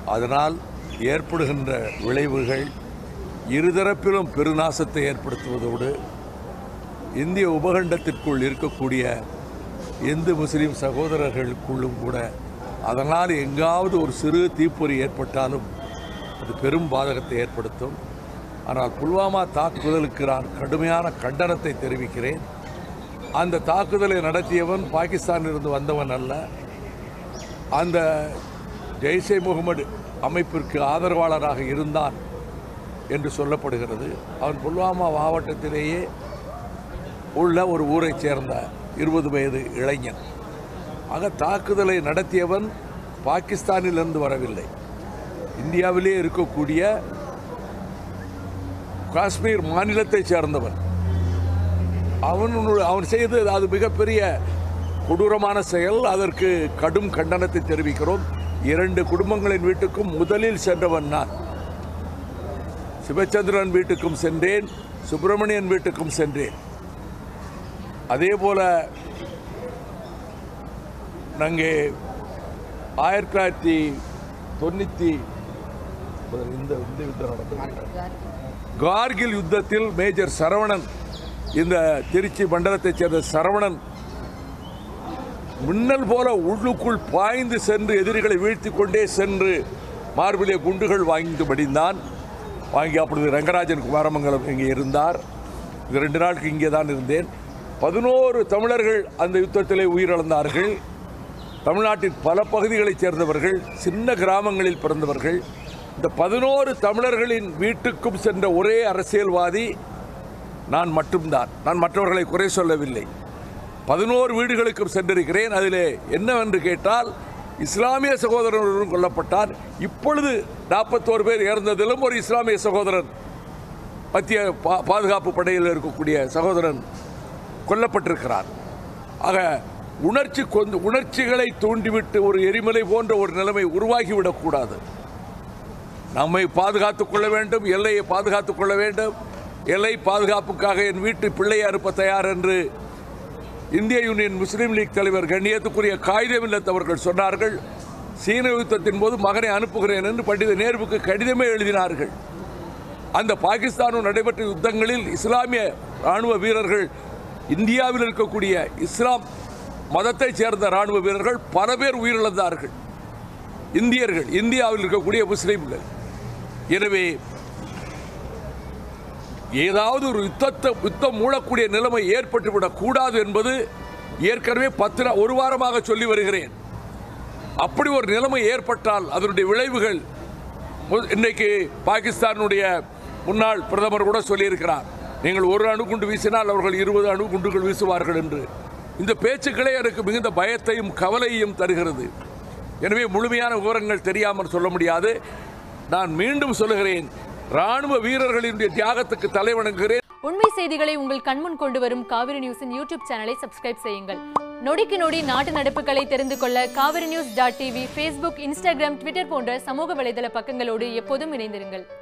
அதனால் ஏற்படுகின்ற விளைவுகள் இருதரப்பிலும் பெருநாசத்தை ஏற்படுத்துவதோடு இந்திய உபகண்டத்திற்குள் இருக்கக்கூடிய இந்து முஸ்லீம் சகோதரர்களுக்குள்ளும் கூட அதனால் எங்காவது ஒரு சிறு தீப்பொறி ஏற்பட்டாலும் அது பெரும் பாதகத்தை ஏற்படுத்தும் ஆனால் புல்வாமா தாக்குதலுக்கு நான் கடுமையான கண்டனத்தை தெரிவிக்கிறேன் அந்த தாக்குதலை நடத்தியவன் பாகிஸ்தானிலிருந்து வந்தவன் அல்ல அந்த ஜெய்ஷே முகமது அமைப்பிற்கு ஆதரவாளராக இருந்தான் என்று சொல்லப்படுகிறது அவன் புல்வாமா மாவட்டத்திலேயே உள்ள ஒரு ஊரைச் சேர்ந்த இருபது வயது இளைஞன் ஆக தாக்குதலை நடத்தியவன் பாகிஸ்தானிலிருந்து வரவில்லை இந்தியாவிலே இருக்கக்கூடிய காஷ்மீர் மாநிலத்தைச் சேர்ந்தவன் அவன் அவன் செய்தது அது மிகப்பெரிய கொடூரமான செயல் அதற்கு கடும் கண்டனத்தை தெரிவிக்கிறோம் இரண்டு குடும்பங்களின் வீட்டுக்கும் முதலில் சென்றவன் நான் சிவச்சந்திரன் வீட்டுக்கும் சென்றேன் சுப்பிரமணியன் வீட்டுக்கும் சென்றேன் அதே போல நாங்கள் ஆயிரத்தி தொள்ளாயிரத்தி தொண்ணூற்றி இந்த இந்த யுத்தம் நடந்தது கார்கில் யுத்தத்தில் மேஜர் சரவணன் இந்த திருச்சி மண்டலத்தைச் சேர்ந்த சரவணன் மின்னல் போல உள்ளுக்குள் பாய்ந்து சென்று எதிரிகளை வீழ்த்தி கொண்டே சென்று மார்பிலே குண்டுகள் வாங்கி மடிந்தான் வாங்கி அப்பொழுது ரங்கராஜன் குமாரமங்கலம் இங்கே இருந்தார் இது ரெண்டு நாளுக்கு இங்கே தான் இருந்தேன் பதினோரு தமிழர்கள் அந்த யுத்தத்திலே உயிரிழந்தார்கள் தமிழ்நாட்டின் பல பகுதிகளைச் சேர்ந்தவர்கள் சின்ன கிராமங்களில் பிறந்தவர்கள் இந்த பதினோரு தமிழர்களின் வீட்டுக்கும் சென்ற ஒரே அரசியல்வாதி நான் மட்டும்தான் நான் மற்றவர்களை குறை சொல்லவில்லை பதினோரு வீடுகளுக்கும் சென்றிருக்கிறேன் அதிலே என்னவென்று கேட்டால் இஸ்லாமிய சகோதரன் ஒருவரும் கொல்லப்பட்டார் இப்பொழுது நாற்பத்தோரு பேர் இறந்ததிலும் ஒரு இஸ்லாமிய சகோதரன் மத்திய பா- பாதுகாப்பு படையில் இருக்கக்கூடிய சகோதரன் கொல்லப்பட்டிருக்கிறார் ஆக உணர்ச்சி கொண்டு உணர்ச்சிகளை தூண்டிவிட்டு ஒரு எரிமலை போன்ற ஒரு நிலைமை உருவாகிவிடக்கூடாது நம்மை பாதுகாத்துக் கொள்ள வேண்டும் எல்லையை பாதுகாத்துக் கொள்ள வேண்டும் எல்லை பாதுகாப்புக்காக என் வீட்டு பிள்ளையை அனுப்ப தயார் என்று இந்திய யூனியன் முஸ்லீம் லீக் தலைவர் கண்ணியத்துக்குரிய காகிதமில்லத் அவர்கள் சொன்னார்கள் சீன யுத்தத்தின் போது மகனை அனுப்புகிறேன் என்று பண்டித நேருவுக்கு கடிதமே எழுதினார்கள் அந்த பாகிஸ்தானும் நடைபெற்ற யுத்தங்களில் இஸ்லாமிய ராணுவ வீரர்கள் இந்தியாவில் இருக்கக்கூடிய இஸ்லாம் மதத்தைச் சேர்ந்த ராணுவ வீரர்கள் பல பேர் உயிரிழந்தார்கள் இந்தியர்கள் இந்தியாவில் இருக்கக்கூடிய முஸ்லீம்கள் எனவே ஏதாவது ஒரு யுத்தத்தை யுத்தம் மூடக்கூடிய நிலைமை ஏற்பட்டுவிடக் கூடாது என்பது ஏற்கனவே பத்து நா- ஒரு வாரமாக சொல்லி வருகிறேன் அப்படி ஒரு நிலைமை ஏற்பட்டால் அதனுடைய விளைவுகள் மு- இன்னைக்கு பாகிஸ்தானுடைய முன்னாள் பிரதமர் கூட சொல்லியிருக்கிறார் நீங்கள் ஒரு அணுகுண்டு வீசினால் அவர்கள் இருபது அணுகுண்டுகள் வீசுவார்கள் என்று இந்த பேச்சுக்களே எனக்கு மிகுந்த பயத்தையும் கவலையையும் தருகிறது எனவே முழுமையான விவரங்கள் தெரியாமல் சொல்ல முடியாது நான் மீண்டும் சொல்லுகிறேன் ராணுவ வீரர்களினுடைய தியாகத்துக்கு தலைவணங்குகிறேன் உண்மை செய்திகளை உங்கள் கண்முன் கொண்டு வரும் காவிரி நியூஸின் யூடியூப் சேனலை சப்ஸ்கிரைப் செய்யுங்கள் நொடிக்கு நொடி நாட்டு நடப்புகளை தெரிந்து கொள்ள Kaveri news dot TV Facebook Instagram Twitter போன்ற சமூக வலைதள பக்கங்களோடு எப்போதும் இணைந்திருங்கள்